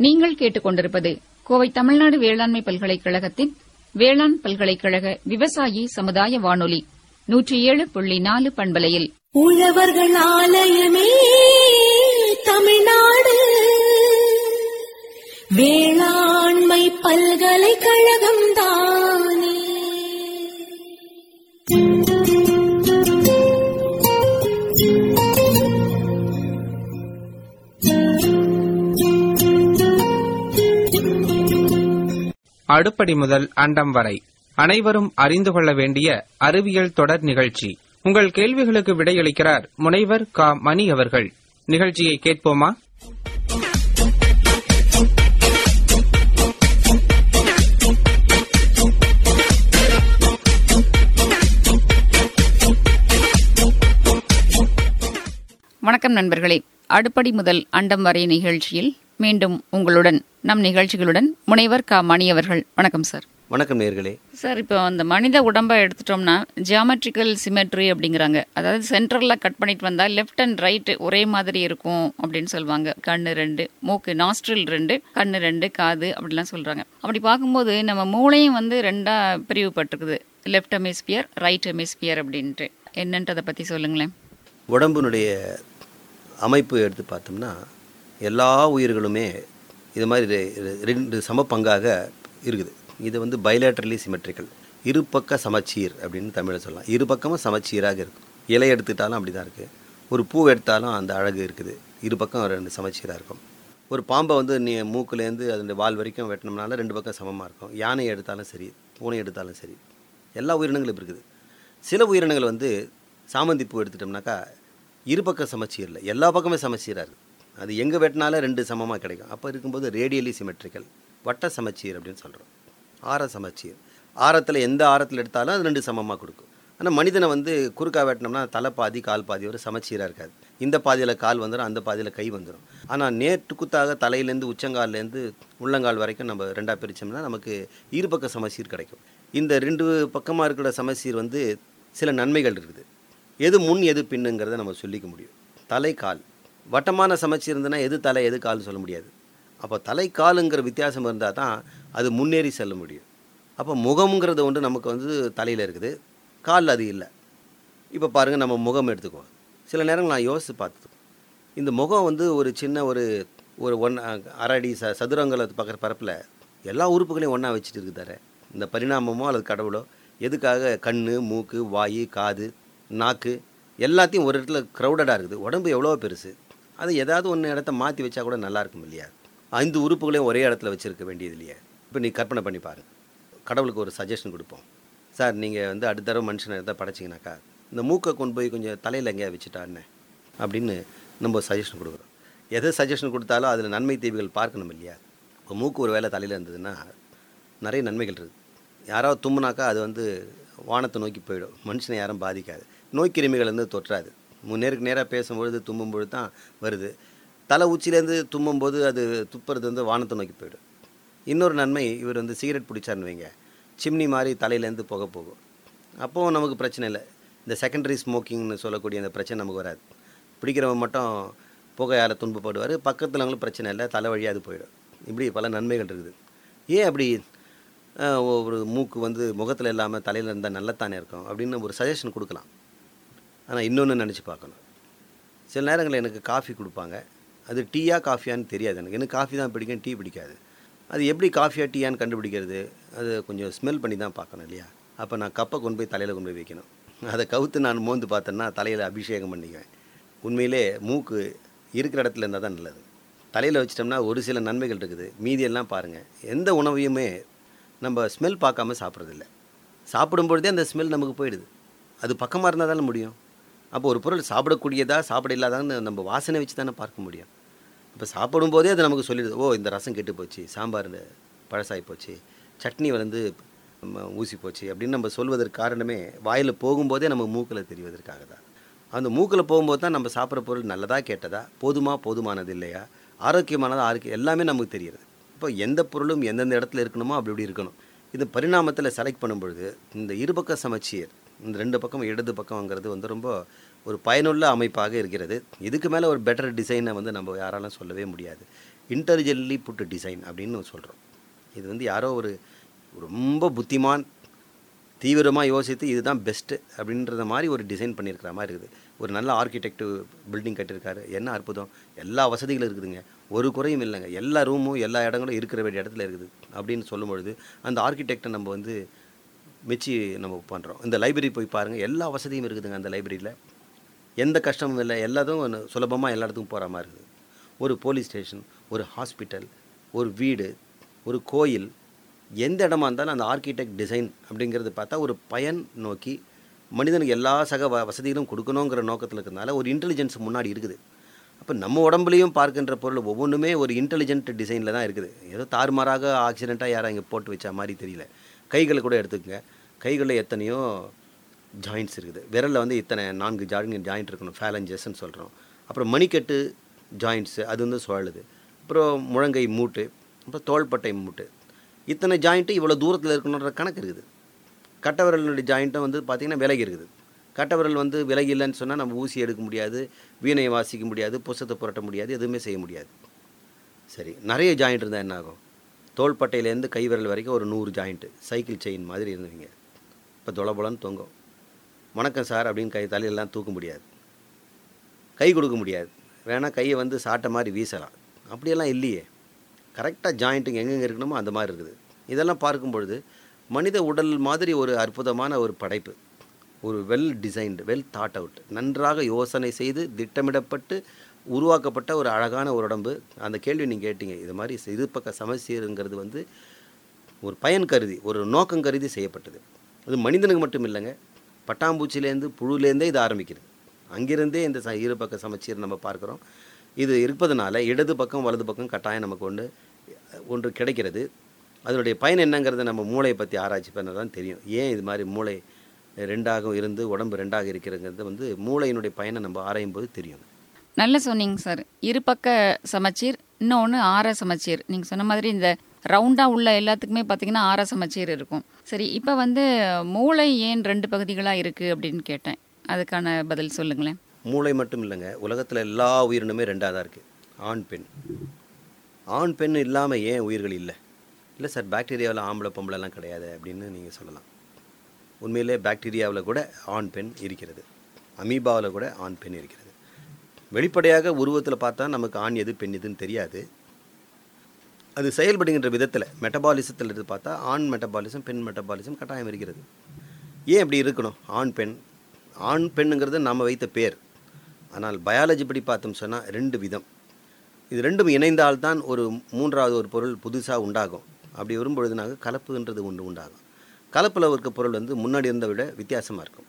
நீங்கள் கேட்டுக்கொண்டிருப்பது கோவை தமிழ்நாடு வேளாண்மை பல்கலைக்கழகத்தின் வேளாண் பல்கலைக்கழக விவசாயி சமுதாய வானொலி நூற்றி ஏழு புள்ளி நாலு பண்பலையில் உழவர்கள் ஆலயமே தமிழ்நாடு வேளாண்மை பல்கலைக்கழகம் தானே அடுப்படி முதல் அண்டம் வரை அனைவரும் அறிந்து கொள்ள வேண்டிய அறிவியல் தொடர் நிகழ்ச்சி உங்கள் கேள்விகளுக்கு விடையளிக்கிறார் முனைவர் கா மணி அவர்கள் நிகழ்ச்சியை கேட்போமா வணக்கம் நண்பர்களே அடுப்படி முதல் அண்டம் வரை நிகழ்ச்சியில் மீண்டும் உங்களுடன் நம் நிகழ்ச்சிகளுடன் முனைவர் கா மணி அவர்கள் வணக்கம் சார் வணக்கம் நேர்களே சார் இப்போ அந்த மனித உடம்பை எடுத்துட்டோம்னா ஜியாமெட்ரிக்கல் சிமெட்ரி அப்படிங்கிறாங்க அதாவது சென்டரில் கட் பண்ணிட்டு வந்தால் லெஃப்ட் அண்ட் ரைட் ஒரே மாதிரி இருக்கும் அப்படின்னு சொல்லுவாங்க கண்ணு ரெண்டு மூக்கு நாஸ்ட்ரில் ரெண்டு கண்ணு ரெண்டு காது அப்படிலாம் சொல்கிறாங்க அப்படி பார்க்கும்போது நம்ம மூளையும் வந்து ரெண்டாக பிரிவுபட்டிருக்குது லெஃப்ட் ஹெமிஸ்பியர் ரைட் ஹெமிஸ்பியர் அப்படின்ட்டு என்னன்ட்டு அதை பற்றி சொல்லுங்களேன் உடம்பினுடைய அமைப்பு எடுத்து பார்த்தோம்னா எல்லா உயிர்களுமே இது மாதிரி ரெ- ரெண்டு சம பங்காக இருக்குது இது வந்து பைலேட்ரலி சிமெட்ரிக்கல் இருபக்க சமச்சீர் அப்படின்னு தமிழில் சொல்லலாம் இரு பக்கமும் சமச்சீராக இருக்கும் இலை எடுத்துட்டாலும் அப்படி தான் இருக்குது ஒரு பூ எடுத்தாலும் அந்த அழகு இருக்குது இரு பக்கம் ரெண்டு சமச்சீராக இருக்கும் ஒரு பாம்பை வந்து நீ மூக்குலேருந்து அதனுடைய வால் வரைக்கும் வெட்டினோம்னால ரெண்டு பக்கம் சமமாக இருக்கும் யானை எடுத்தாலும் சரி பூனை எடுத்தாலும் சரி எல்லா உயிரினங்களும் இருக்குது சில உயிரினங்கள் வந்து சாமந்தி பூ எடுத்துட்டோம்னாக்கா இருபக்க சமச்சீரில் எல்லா பக்கமே சமச்சீராக இருக்குது அது எங்கே வெட்டினாலும் ரெண்டு சமமாக கிடைக்கும் அப்போ இருக்கும்போது ரேடியலி சிமெட்ரிக்கல் வட்ட சமச்சீர் அப்படின்னு சொல்கிறோம் ஆர சமச்சீர் ஆரத்தில் எந்த ஆரத்தில் எடுத்தாலும் அது ரெண்டு சமமாக கொடுக்கும் ஆனால் மனிதனை வந்து குறுக்கா வெட்டினோம்னா தலை பாதி கால் பாதி ஒரு சமச்சீராக இருக்காது இந்த பாதியில் கால் வந்துடும் அந்த பாதியில் கை வந்துடும் ஆனால் நேர்ட்டுக்குத்தாக தலையிலேருந்து உச்சங்கால்லேருந்து உள்ளங்கால் வரைக்கும் நம்ம ரெண்டாக பிரித்தோம்னா நமக்கு இருபக்க சமச்சீர் கிடைக்கும் இந்த ரெண்டு பக்கமாக இருக்கிற சமச்சீர் வந்து சில நன்மைகள் இருக்குது எது முன் எது பின்னுங்கிறத நம்ம சொல்லிக்க முடியும் தலை கால் வட்டமான சமச்சீர் இருந்ததுன்னா எது தலை எது கால்னு சொல்ல முடியாது அப்போ தலை காலுங்கிற வித்தியாசம் இருந்தால் தான் அது முன்னேறி செல்ல முடியும் அப்போ முகம்ங்கிறது ஒன்று நமக்கு வந்து தலையில் இருக்குது காலில் அது இல்லை இப்போ பாருங்கள் நம்ம முகம் எடுத்துக்குவோம் சில நேரங்கள் நான் யோசித்து பார்த்தது இந்த முகம் வந்து ஒரு சின்ன ஒரு ஒரு ஒன் அரை அடி ச சதுரங்களை பக்கிற பரப்பில் எல்லா உறுப்புகளையும் ஒன்றா வச்சுட்டு இருக்குதாரு இந்த பரிணாமமோ அல்லது கடவுளோ எதுக்காக கண் மூக்கு வாய் காது நாக்கு எல்லாத்தையும் ஒரு இடத்துல க்ரௌடடாக இருக்குது உடம்பு எவ்வளோ பெருசு அது ஏதாவது ஒன்று இடத்த மாற்றி வச்சா கூட நல்லா இருக்கும் இல்லையா ஐந்து உறுப்புகளையும் ஒரே இடத்துல வச்சுருக்க வேண்டியது இல்லையா இப்போ நீ கற்பனை பண்ணி பாருங்க கடவுளுக்கு ஒரு சஜஷன் கொடுப்போம் சார் நீங்கள் வந்து அடுத்த தடவை மனுஷனை எதாவது படைச்சிங்கனாக்கா இந்த மூக்கை கொண்டு போய் கொஞ்சம் தலையில் எங்கேயா வச்சுட்டான்னு அப்படின்னு நம்ம சஜஷன் கொடுக்குறோம் எதை சஜஷன் கொடுத்தாலும் அதில் நன்மை தீவுகள் பார்க்கணும் இல்லையா இப்போ மூக்கு ஒரு வேளை தலையில் இருந்ததுன்னா நிறைய நன்மைகள் இருக்குது யாராவது தும்முனாக்கா அது வந்து வானத்தை நோக்கி போயிடும் மனுஷனை யாரும் பாதிக்காது நோய் கிருமிகள் வந்து தொற்றாது மு- நேருக்கு நேராக பேசும்பொழுது தும்மும்பொழுது தான் வருது தலை உச்சிலேருந்து தும்மும்போது அது துப்புறது வந்து வானத்தை நோக்கி போயிடும் இன்னொரு நன்மை இவர் வந்து சிகரெட் பிடிச்சாருன்னு வைங்க சிம்னி மாதிரி தலையிலேருந்து புகை போகும் அப்போவும் நமக்கு பிரச்சனை இல்லை இந்த செகண்டரி ஸ்மோக்கிங்னு சொல்லக்கூடிய அந்த பிரச்சனை நமக்கு வராது பிடிக்கிறவன் மட்டும் புகையால் துன்பப்படுவார் பக்கத்துலவங்களும் பிரச்சனை இல்லை தலை வழியாக அது போயிடும் இப்படி பல நன்மைகள் இருக்குது ஏன் அப்படி அஹ், ஒரு மூக்கு வந்து முகத்தில் இல்லாமல் தலையில் இருந்தால் நல்லத்தானே இருக்கும் அப்படின்னு ஒரு சஜஷன் கொடுக்கலாம் ஆனால் இன்னொன்று நினச்சி பார்க்கணும் சில நேரங்களில் எனக்கு காஃபி கொடுப்பாங்க அது டீயா காஃபியான்னு தெரியாது எனக்கு எனக்கு காஃபி தான் பிடிக்கும் டீ பிடிக்காது அது எப்படி காஃபியா டீயான்னு கண்டுபிடிக்கிறது அது கொஞ்சம் ஸ்மெல் பண்ணி தான் பார்க்கணும் இல்லையா அப்போ நான் கப்பை கொண்டு போய் தலையில் கொண்டு போய் வைக்கணும் அதை கவுத்து நான் மோந்து பார்த்தேன்னா தலையில் அபிஷேகம் பண்ணிக்குவேன் உண்மையிலே மூக்கு இருக்கிற இடத்துல இருந்தால் தான் நல்லது தலையில் வச்சிட்டோம்னா ஒரு சில நன்மைகள் இருக்குது மீதியெல்லாம் பாருங்கள் எந்த உணவையுமே நம்ம ஸ்மெல் பார்க்காம சாப்பிட்றதில்ல சாப்பிடும் பொழுதே அந்த ஸ்மெல் நமக்கு போயிடுது அது பக்கமாக இருந்தால் தானே முடியும் அப்போ ஒரு பொருள் சாப்பிடக்கூடியதா சாப்பிட இல்லாதான்னு நம்ம வாசனை வச்சு தானே பார்க்க முடியும் இப்போ சாப்பிடும்போதே அது நமக்கு சொல்லிடுது ஓ இந்த ரசம் கெட்டு போச்சு சாம்பார் பழசாகி போச்சு சட்னி வந்து ம, ஊசி போச்சு அப்படின்னு நம்ம சொல்வதற்கு காரணமே வாயில் போகும்போதே நம்ம மூக்கில் தெரிவதற்காக தான் அந்த மூக்கில் போகும்போது தான் நம்ம சாப்பிட்ற பொருள் நல்லதா கேட்டதா போதுமா போதுமானது இல்லையா ஆரோக்கியமானதா ஆரோக்கியம் எல்லாமே நமக்கு தெரியுது இப்போ எந்த பொருளும் எந்தெந்த இடத்துல இருக்கணுமோ அப்படி இப்படி இருக்கணும் இது பரிணாமத்தில் செலக்ட் பண்ணும்பொழுது இந்த இருபக்க சமச்சீர் இந்த ரெண்டு பக்கம் இடது பக்கம்ங்கிறது வந்து ரொம்ப ஒரு பயனுள்ள அமைப்பாக இருக்கிறது இதுக்கு மேலே ஒரு பெட்டர் டிசைனை வந்து நம்ம யாராலும் சொல்லவே முடியாது இன்டெலிஜென்ட்லி புட்டு டிசைன் அப்படின்னு சொல்கிறோம் இது வந்து யாரோ ஒரு ரொம்ப புத்திமான் தீவிரமாக யோசித்து இதுதான் பெஸ்ட்டு அப்படின்றத மாதிரி ஒரு டிசைன் பண்ணியிருக்கிற மாதிரி இருக்குது ஒரு நல்ல ஆர்கிடெக்ட் பில்டிங் கட்டியிருக்காரு என்ன அற்புதம் எல்லா வசதிகளும் இருக்குதுங்க ஒரு குறையும் இல்லைங்க எல்லா ரூமும் எல்லா இடங்களும் இருக்கிற வேண்டிய இடத்துல இருக்குது அப்படின்னு சொல்லும் பொழுது அந்த ஆர்கிடெக்டை நம்ம வந்து மெச்சி நம்ம பண்ணுறோம் இந்த லைப்ரரி போய் பாருங்கள் எல்லா வசதியும் இருக்குதுங்க அந்த லைப்ரரியில் எந்த கஷ்டமும் இல்லை எல்லாத்தும் சுலபமாக எல்லா இடத்துக்கும் போகிற மாதிரி இருக்குது ஒரு போலீஸ் ஸ்டேஷன் ஒரு ஹாஸ்பிட்டல் ஒரு வீடு ஒரு கோயில் எந்த இடமா இருந்தாலும் அந்த ஆர்கிடெக்ட் டிசைன் அப்படிங்கிறது பார்த்தா ஒரு பயன் நோக்கி மனிதனுக்கு எல்லா சக வ வசதிகளும் கொடுக்கணுங்கிற நோக்கத்தில் இருக்கிறதுனால ஒரு இன்டெலிஜென்ஸ் முன்னாடி இருக்குது அப்போ நம்ம உடம்புலையும் பார்க்கின்ற பொருள் ஒவ்வொன்றுமே ஒரு இன்டெலிஜென்ட் டிசைனில் தான் இருக்குது ஏதோ தாறுமாறாக ஆக்சிடெண்ட்டாக யாரும் இங்கே போட்டு வச்ச மாதிரி தெரியல கைகளை கூட எடுத்துக்கங்க கைகளில் எத்தனையோ ஜாயிண்ட்ஸ் இருக்குது விரலில் வந்து இத்தனை நான்கு ஜாயின் ஜாயிண்ட் இருக்கணும் ஃபேலஞ்சஸ்ன்னு சொல்கிறோம் அப்புறம் மணிக்கட்டு ஜாயிண்ட்ஸு அது வந்து சுழலுது அப்புறம் முழங்கை மூட்டு அப்புறம் தோள்பட்டை மூட்டு இத்தனை ஜாயிண்ட்டு இவ்வளோ தூரத்தில் இருக்கணுன்ற கணக்கு இருக்குது கட்டவிரலுடைய ஜாயிண்ட்டும் வந்து பார்த்திங்கன்னா விலகி இருக்குது கட்டவிரல் வந்து விலகி இல்லைன்னு சொன்னால் நம்ம ஊசி எடுக்க முடியாது வீணையை வாசிக்க முடியாது புஸ்தத்தை புரட்ட முடியாது எதுவுமே செய்ய முடியாது சரி நிறைய ஜாயிண்ட் இருந்தால் என்ன ஆகும் தோள்பட்டையிலேருந்து கை விரல் வரைக்கும் ஒரு நூறு ஜாயிண்ட்டு சைக்கிள் செயின் மாதிரி இருந்தவங்க இப்போ தொலைபொலன்னு தொங்கும் வணக்கம் சார் அப்படின்னு கை தலையெல்லாம் தூக்க முடியாது கை கொடுக்க முடியாது வேணால் கையை வந்து சாட்டை மாதிரி வீசலாம் அப்படியெல்லாம் இல்லையே கரெக்டாக ஜாயிண்ட்டுங்க எங்கெங்கே இருக்கணுமோ அந்த மாதிரி இருக்குது இதெல்லாம் பார்க்கும் பொழுது மனித உடல் மாதிரி ஒரு அற்புதமான ஒரு படைப்பு ஒரு well designed well thought out நன்றாக யோசனை செய்து திட்டமிடப்பட்டு உருவாக்கப்பட்ட ஒரு அழகான ஒரு உடம்பு அந்த கேள்வி நீங்கள் கேட்டீங்க இது மாதிரி இது பக்க சமச்சீருங்கிறது வந்து ஒரு பயன் கருதி ஒரு நோக்கம் கருதி செய்யப்பட்டது அது மனிதனுக்கு மட்டும் இல்லைங்க பட்டாம்பூச்சிலேருந்து புழுலேருந்தே இது ஆரம்பிக்கிறது அங்கிருந்தே இந்த ச இரு பக்க சமச்சீர் நம்ம பார்க்குறோம் இது இருப்பதனால இடது பக்கம் வலது பக்கம் கட்டாயம் நமக்கு ஒன்று ஒன்று கிடைக்கிறது அதனுடைய பயன் என்னங்கிறத நம்ம மூளையை பற்றி ஆராய்ச்சி பண்ண தான் தெரியும் ஏன் இது மாதிரி மூளை ரெண்டாக இருந்து உடம்பு ரெண்டாக இருக்கிறங்கிறது வந்து மூளையினுடைய பயனை நம்ம ஆராயும் போது தெரியும் நல்ல சொன்னீங்க சார் இரு பக்க சமச்சீர் இன்னொன்று ஆற சமச்சீர் நீங்கள் சொன்ன மாதிரி இந்த ரவுண்டாக உள்ள எல்லாத்துக்குமே பார்த்தீங்கன்னா ஆற சமச்சீர் இருக்கும் சரி இப்போ வந்து மூளை ஏன் ரெண்டு பகுதிகளாக இருக்குது அப்படின்னு கேட்டேன் அதுக்கான பதில் சொல்லுங்களேன் மூளை மட்டும் இல்லைங்க உலகத்தில் எல்லா உயிரினுமே ரெண்டாக தான் இருக்குது ஆண் பெண் ஆண் பெண் இல்லாமல் ஏன் உயிர்கள் இல்லை இல்லை சார் பாக்டீரியாவில் ஆம்பளை பொம்பளைலாம் கிடையாது அப்படின்னு நீங்கள் சொல்லலாம் உண்மையிலே பாக்டீரியாவில் கூட ஆண் பெண் இருக்கிறது அமீபாவில் கூட ஆண் பெண் இருக்கிறது வெளிப்படையாக உருவத்தில் பார்த்தா நமக்கு ஆண் எது பெண் எதுன்னு தெரியாது அது செயல்படுகின்ற விதத்தில் மெட்டபாலிசத்தில் எடுத்து பார்த்தா ஆண் மெட்டபாலிசம் பெண் மெட்டபாலிசம் கட்டாயம் இருக்கிறது ஏன் இப்படி இருக்கணும் ஆண் பெண் ஆண் பெண்ணுங்கிறது நாம் வைத்த பேர் ஆனால் பயாலஜி படி பார்த்தோம் சொன்னால் ரெண்டு விதம் இது ரெண்டும் இணைந்தால்தான் ஒரு மூன்றாவது ஒரு பொருள் புதுசாக உண்டாகும் அப்படி வரும்பொழுதுனாக கலப்புன்றது ஒன்று உண்டாகும் கலப்பில் இருக்க பொருள் வந்து முன்னாடி இருந்த விட வித்தியாசமாக இருக்கும்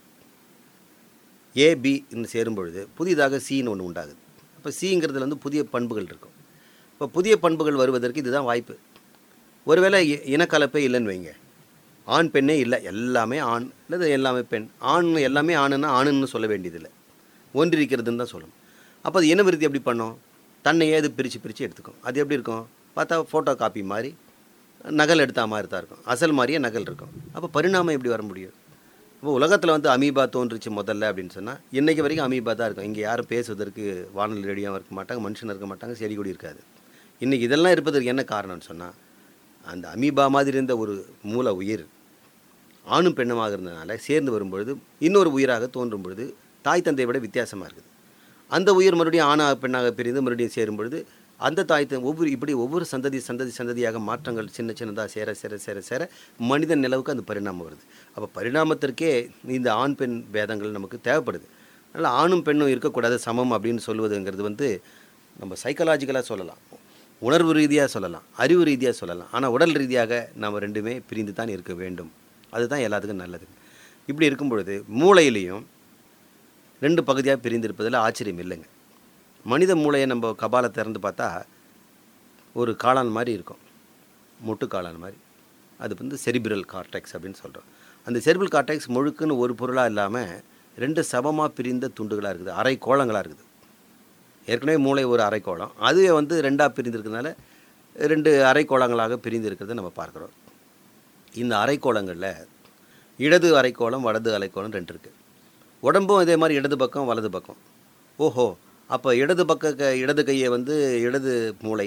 ஏபி என்று சேரும் பொழுது புதிதாக சின்னு ஒன்று உண்டாகுது அப்போ சிங்கிறதுல வந்து புதிய பண்புகள் இருக்கும் இப்போ புதிய பண்புகள் வருவதற்கு இதுதான் வாய்ப்பு ஒருவேளை இ- இனக்கலப்பே இல்லைன்னு வைங்க ஆண் பெண்ணே இல்லை எல்லாமே ஆண் அல்லது எல்லாமே பெண் ஆண் எல்லாமே ஆணுன்னா ஆணுன்னு சொல்ல வேண்டியதில்லை ஒன்றிருக்கிறதுன்னு தான் சொல்லணும் அப்போ அது இனவிருத்தி எப்படி பண்ணும் தன்னையே அது பிரித்து பிரித்து எடுத்துக்கும் அது எப்படி இருக்கும் பார்த்தா ஃபோட்டோ காப்பி மாதிரி நகல் எடுத்த மாதிரி தான் இருக்கும் அசல் மாதிரியே நகல் இருக்கும் அப்போ பரிணாமம் எப்படி வர முடியும் இப்போ உலகத்தில் வந்து அமீபா தோன்றுச்சு முதல்ல அப்படின்னு சொன்னால் இன்றைக்கி வரைக்கும் அமீபா தான் இருக்கும் இங்கே யாரும் பேசுவதற்கு வானொலி ரேடியோவும் இருக்க மாட்டாங்க மனுஷன் இருக்க மாட்டாங்க செடி கொடி இருக்காது இன்றைக்கி இதெல்லாம் இருப்பதற்கு என்ன காரணம்னு சொன்னால் அந்த அமீபா மாதிரி இருந்த ஒரு மூல உயிர் ஆணும் பெண்ணுமாக இருந்ததுனால சேர்ந்து வரும்பொழுது இன்னொரு உயிராக தோன்றும் பொழுது தாய் தந்தையை விட வித்தியாசமாக இருக்குது அந்த உயிர் மறுபடியும் ஆணாக பெண்ணாக பிரிந்து மறுபடியும் சேரும் பொழுது அந்த தாய் தந்தை ஒவ்வொரு இப்படி ஒவ்வொரு சந்ததி சந்ததி சந்ததியாக மாற்றங்கள் சின்ன சின்னதாக சேர சேர சேர சேர மனிதன் நிலவுக்கு அந்த பரிணாமம் வருது அப்போ பரிணாமத்திற்கே இந்த ஆண் பெண் பேதங்கள் நமக்கு தேவைப்படுது அதனால் ஆணும் பெண்ணும் இருக்கக்கூடாது சமம் அப்படின்னு சொல்வதுங்கிறது வந்து நம்ம சைக்கலாஜிக்கலாக சொல்லலாம் உணர்வு ரீதியாக சொல்லலாம் அறிவு ரீதியாக சொல்லலாம் ஆனால் உடல் ரீதியாக நாம் ரெண்டுமே பிரிந்து தான் இருக்க வேண்டும் அதுதான் எல்லாத்துக்கும் நல்லது இப்படி இருக்கும் பொழுது மூளையிலையும் ரெண்டு பகுதியாக பிரிந்திருப்பதில் ஆச்சரியம் இல்லைங்க மனித மூளையை நம்ம கபாலை திறந்து பார்த்தா ஒரு காளான் மாதிரி இருக்கும் முட்டு காளான் மாதிரி அது வந்து செரிபிரல் கார்டெக்ஸ் அப்படின்னு சொல்கிறோம் அந்த செரிபிரல் கார்டெக்ஸ் முழுக்குன்னு ஒரு பொருளாக இல்லாமல் ரெண்டு சமமாக பிரிந்த துண்டுகளாக இருக்குது அரை கோளங்களாக இருக்குது ஏற்கனவே மூளை ஒரு அரைக்கோளம் அதுவே வந்து ரெண்டாக பிரிந்திருக்கிறதுனால ரெண்டு அரைக்கோளங்களாக பிரிந்து இருக்கிறத நம்ம பார்க்குறோம் இந்த அரைக்கோளங்களில் இடது அரைக்கோளம் வலது அரைக்கோளம் ரெண்டு இருக்குது உடம்பும் இதே மாதிரி இடது பக்கம் வலது பக்கம் ஓஹோ அப்போ இடது பக்க க- இடது கையை வந்து இடது மூளை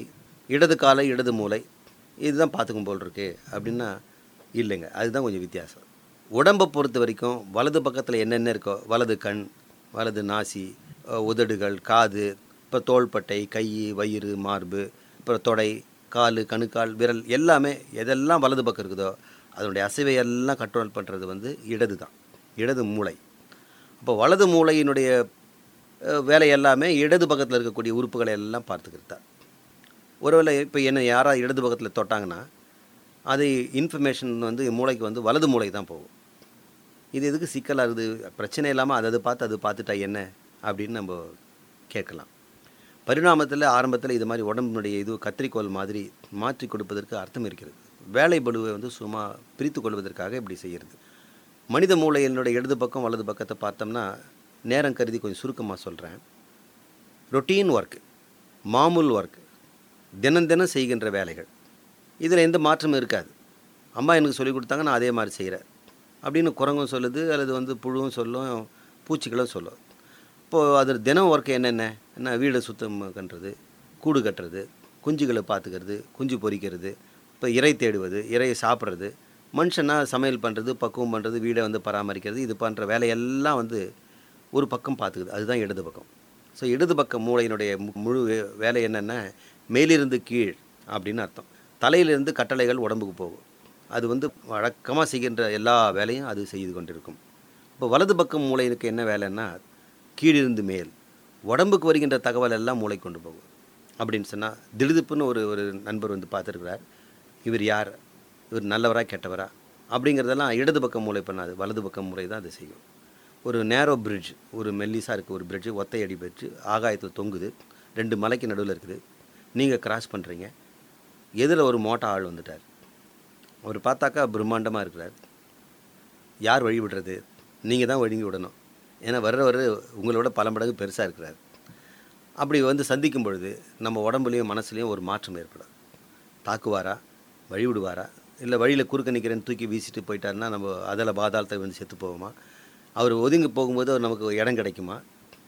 இடது காலை இடது மூளை இதுதான் பார்த்துக்கும் போல் இருக்கு அப்படின்னா இல்லைங்க அதுதான் கொஞ்சம் வித்தியாசம் உடம்பை பொறுத்த வரைக்கும் வலது பக்கத்தில் என்னென்ன இருக்கோ வலது கண் வலது நாசி அஹ், உதடுகள் காது இப்போ தோள்பட்டை கை வயிறு மார்பு அப்புறம் தொடை கால் கணுக்கால் விரல் எல்லாமே எதெல்லாம் வலது பக்கம் இருக்குதோ அதனுடைய அசைவை எல்லாம் கண்ட்ரோல் பண்ணுறது வந்து இடது தான் இடது மூளை அப்போ வலது மூளையினுடைய அஹ், வேலை எல்லாமே இடது பக்கத்தில் இருக்கக்கூடிய உறுப்புகளை எல்லாம் பார்த்துக்கிறது தான் ஒருவேளை இப்போ என்ன யாராவது இடது பக்கத்தில் தொட்டாங்கன்னா அது இன்ஃபர்மேஷன் வந்து மூளைக்கு வந்து வலது மூளை தான் போகும் இது எதுக்கு சிக்கலாக இருக்குது பிரச்சனை இல்லாமல் அதை அதை பார்த்து அது பார்த்துட்டா என்ன அப்படின்னு நம்ம கேட்கலாம் பரிணாமத்தில் ஆரம்பத்தில் இது மாதிரி உடம்பினுடைய இது கத்திரிக்கோல் மாதிரி மாற்றி கொடுப்பதற்கு அர்த்தம் இருக்கிறது வேலை பளுவை வந்து சும்மா பிரித்து கொள்வதற்காக இப்படி செய்கிறது மனித மூளையினுடைய இடது பக்கம் வலது பக்கத்தை பார்த்தோம்னா நேரம் கருதி கொஞ்சம் சுருக்கமாக சொல்கிறேன் ரொட்டீன் ஒர்க் மாமூல் ஒர்க் தினம் தினம் செய்கின்ற வேலைகள் இதில் எந்த மாற்றமும் இருக்காது அம்மா எனக்கு சொல்லிக் கொடுத்தாங்க நான் அதே மாதிரி செய்கிறேன் அப்படின்னு குரங்கும் சொல்லுது அல்லது வந்து புழுவும் சொல்லும் பூச்சிகளும் சொல்லும் இப்போது அது தினம் ஒர்க் என்னென்ன என்ன வீடை சுத்தம் பண்ணுறது கூடு கட்டுறது குஞ்சுகளை பார்த்துக்கிறது குஞ்சு பொரிக்கிறது இப்போ இறை தேடுவது இறையை சாப்பிட்றது மனுஷனா சமையல் பண்ணுறது பக்குவம் பண்ணுறது வீடை வந்து பராமரிக்கிறது இது பண்ணுற வேலையெல்லாம் வந்து ஒரு பக்கம் பார்த்துக்குது அதுதான் இடது பக்கம் ஸோ இடது பக்கம் மூளையினுடைய மு- முழு வே- வேலை என்னென்னா மேலிருந்து கீழ் அப்படின்னு அர்த்தம் தலையிலிருந்து கட்டளைகள் உடம்புக்கு போகும் அது வந்து வழக்கமாக செய்கின்ற எல்லா வேலையும் அது செய்து கொண்டிருக்கும் இப்போ வலது பக்கம் மூளைக்கு என்ன வேலைன்னா கீழிருந்து மேல் உடம்புக்கு வருகின்ற தகவல் எல்லாம் மூளை கொண்டு போகும் அப்படின்னு சொன்னால் திடுதுப்புன்னு ஒரு ஒரு நண்பர் வந்து பார்த்துருக்கிறார் இவர் யார் இவர் நல்லவரா கெட்டவரா அப்படிங்கிறதெல்லாம் இடது பக்கம் மூளை பண்ணாது வலது பக்கம் மூளை தான் அது செய்யும் ஒரு நேரோ பிரிட்ஜ் ஒரு மெல்லிஸாக இருக்குது ஒரு பிரிட்ஜ் ஒத்தை அடி பிரிட்ஜ் ஆகாயத்தில் தொங்குது ரெண்டு மலைக்கு நடுவில் இருக்குது நீங்கள் கிராஸ் பண்ணுறீங்க எதில் ஒரு மோட்டா ஆள் வந்துட்டார் அவர் பார்த்தாக்கா பிரம்மாண்டமாக இருக்கிறார் யார் வழி விடுறது நீங்கள் தான் வழங்கி விடணும் ஏன்னா வர்றவர் உங்களோட பல மடங்கு பெருசாக இருக்கிறார் அப்படி வந்து சந்திக்கும் பொழுது நம்ம உடம்புலையும் மனசுலையும் ஒரு மாற்றம் ஏற்படும் தாக்குவாரா வழி விடுவாரா இல்லை வழியில் குறுக்க நிற்கிறேன்னு தூக்கி வீசிட்டு போயிட்டாருன்னா நம்ம அதில் பாதாளத்தை வந்து செத்து போவோமா அவர் ஒதுங்கி போகும்போது அவர் நமக்கு இடம் கிடைக்குமா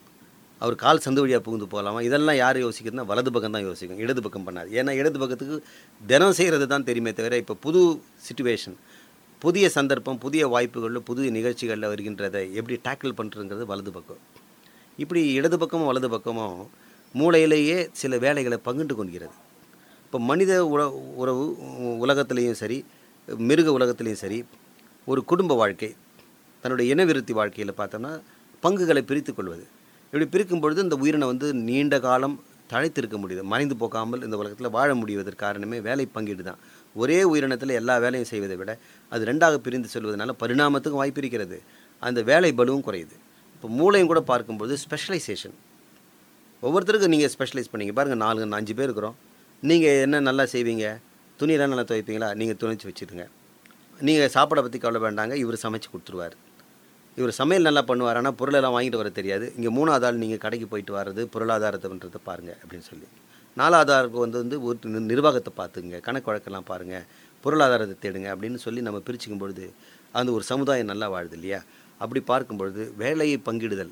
அவர் கால் சந்து வழியாக புகுந்து போகலாமா இதெல்லாம் யார் யோசிக்கிறதுனா வலது பக்கம் தான் யோசிக்கும் இடது பக்கம் பண்ணாது ஏன்னா இடது பக்கத்துக்கு தினம் செய்கிறது தான் தெரியுமே தவிர இப்போ புது சுச்சுவேஷன் புதிய சந்தர்ப்பம் புதிய வாய்ப்புகளில் புதிய நிகழ்ச்சிகளில் வருகின்றதை எப்படி டேக்கிள் பண்ணுறதுங்கிறது வலது பக்கம் இப்படி இடது பக்கமும் வலது பக்கமும் மூளையிலேயே சில வேலைகளை பங்கிட்டு கொள்கிறது இப்போ மனித உற உறவு உலகத்திலையும் சரி மிருக உலகத்திலையும் சரி ஒரு குடும்ப வாழ்க்கை தன்னுடைய இனவிருத்தி வாழ்க்கையில் பார்த்தோம்னா பங்குகளை பிரித்து கொள்வது இப்படி பிரிக்கும் பொழுது இந்த உயிரினை வந்து நீண்ட காலம் தழைத்திருக்க முடியுது மறைந்து போகாமல் இந்த உலகத்தில் வாழ முடிவதற்கு காரணமே வேலை பங்கீடு தான் ஒரே உயிரினத்தில் எல்லா வேலையும் செய்வதை விட அது ரெண்டாக பிரிந்து செல்வதனால பரிணாமத்துக்கும் வாய்ப்பு இருக்கிறது அந்த வேலை பலுவும் குறையுது இப்போ மூளையும் கூட பார்க்கும்போது ஸ்பெஷலைசேஷன் ஒவ்வொருத்தருக்கும் நீங்கள் ஸ்பெஷலைஸ் பண்ணீங்க பாருங்கள் நாலு அஞ்சு பேர் இருக்கிறோம் நீங்கள் என்ன நல்லா செய்வீங்க துணியெல்லாம் நல்லா துவைப்பீங்களா நீங்கள் துவைச்சி வச்சுருங்க நீங்கள் சாப்பாடை பற்றி கவலை வேண்டாங்க இவர் சமைச்சு கொடுத்துருவார் இவர் சமையல் நல்லா பண்ணுவார் ஆனால் பொருளெல்லாம் வாங்கிட்டு வர தெரியாது இங்கே மூணாவது ஆள் நீங்கள் கடைக்கு போயிட்டு வர்றது பொருளாதாரத்தைன்றதை பாருங்கள் அப்படின்னு சொல்லி நாலாவது ஆளுக்கு வந்து வந்து ஒரு நி- நிர்வாகத்தை பார்த்துங்க கணக்கு வழக்கெல்லாம் பாருங்கள் பொருளாதாரத்தை தேடுங்க அப்படின்னு சொல்லி நம்ம பிரிச்சுக்கும் பொழுது அந்த ஒரு சமுதாயம் நல்லா வாழுது இல்லையா அப்படி பார்க்கும் பொழுது வேலையை பங்கிடுதல்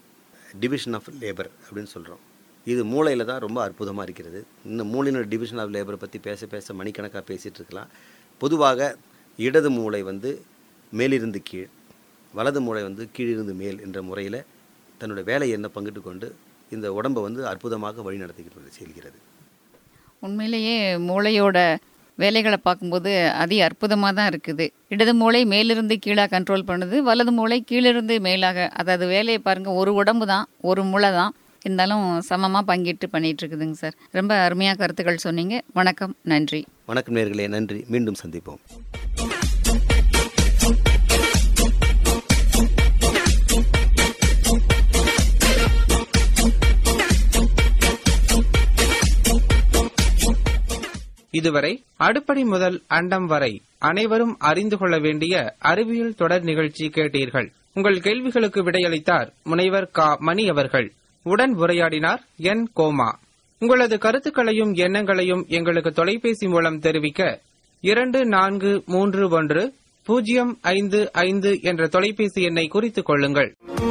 டிவிஷன் ஆஃப் லேபர் அப்படின்னு சொல்கிறோம் இது மூளையில் தான் ரொம்ப அற்புதமாக இருக்கிறது இந்த மூளையினோட டிவிஷன் ஆஃப் லேபரை பற்றி பேச பேச மணிக்கணக்காக பேசிகிட்டு இருக்கலாம் பொதுவாக இடது மூளை வந்து மேலிருந்து கீழ் வலது மூளை வந்து கீழிருந்து மேல் என்ற முறையில் தன்னோட வேலையை என்ன பங்கிட்டு கொண்டு இந்த உடம்பை வந்து அற்புதமாக வழிநடத்திக்கிட்டு செல்கிறது உண்மையிலேயே மூளையோட வேலைகளை பார்க்கும்போது அதி அற்புதமாக தான் இருக்குது இடது மூளை மேலிருந்து கீழாக கண்ட்ரோல் பண்ணுது வலது மூளை கீழிருந்து மேலாக அதாவது வேலையை பாருங்க ஒரு உடம்பு தான் ஒரு மூளை தான் இருந்தாலும் சமமாக பங்கிட்டு பண்ணிட்டு இருக்குதுங்க சார் ரொம்ப அருமையாக கருத்துக்கள் சொன்னீங்க வணக்கம் நன்றி வணக்கம் நேர்களே நன்றி மீண்டும் சந்திப்போம் இதுவரை அடுப்படி முதல் அண்டம் வரை அனைவரும் அறிந்து கொள்ள வேண்டிய அறிவியல் தொடர் நிகழ்ச்சி கேட்டீர்கள் உங்கள் கேள்விகளுக்கு விடையளித்தார் முனைவர் கா மணி அவர்கள் உடன் உரையாடினார் என் கோமா உங்களது கருத்துக்களையும் எண்ணங்களையும் எங்களுக்கு தொலைபேசி மூலம் தெரிவிக்க இரண்டு நான்கு மூன்று ஒன்று பூஜ்ஜியம் ஐந்து ஐந்து என்ற தொலைபேசி எண்ணை குறித்துக் கொள்ளுங்கள்